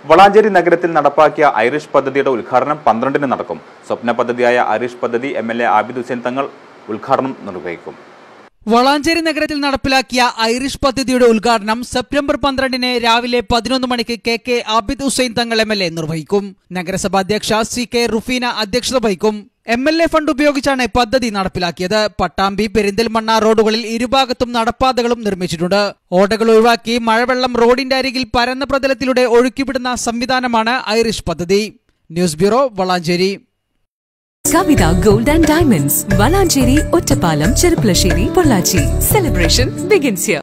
വളാഞ്ചേരി നഗരത്തിൽ നടപ്പാക്കിയ ഐറിഷ് പദ്ധതിയുടെ ഉദ്ഘാടനം പന്ത്രണ്ടിന് നടക്കും സ്വപ്ന പദ്ധതിയായ ഐറിഷ് പദ്ധതി M L A Abid Hussain Thangal ഉദ്ഘാടനം നിർവഹിക്കും വളാഞ്ചേരി നഗരത്തിൽ നടപ്പിലാക്കിയ ഐറിഷ് പദ്ധതിയുടെ ഉദ്ഘാടനം സെപ്റ്റംബർ പന്ത്രണ്ടിന് രാവിലെ പതിനൊന്ന് മണിക്ക് കെ കെ ആബിദ് ഹുസൈൻ തങ്ങൾ എം എൽ എ നിർവഹിക്കും നഗരസഭാ അധ്യക്ഷ സി കെ റുഫീന അധ്യക്ഷത വഹിക്കും എം എൽ എ ഫണ്ട് ഉപയോഗിച്ചാണ് പദ്ധതി നടപ്പിലാക്കിയത് പട്ടാമ്പി പെരിന്തൽമണ്ണ റോഡുകളിൽ ഇരുഭാഗത്തും നടപ്പാതകളും നിർമ്മിച്ചിട്ടുണ്ട് ഓടകൾ ഒഴിവാക്കി മഴവെള്ളം റോഡിന്റെ അരികിൽ പരന്ന പ്രതലത്തിലൂടെ ഒഴുക്കിവിടുന്ന സംവിധാനമാണ് ഐറിഷ് പദ്ധതി news bureau Valanchery Kavitha gold and diamonds Valanchery Ottapalam Cherpulassery Pollachi celebration begins here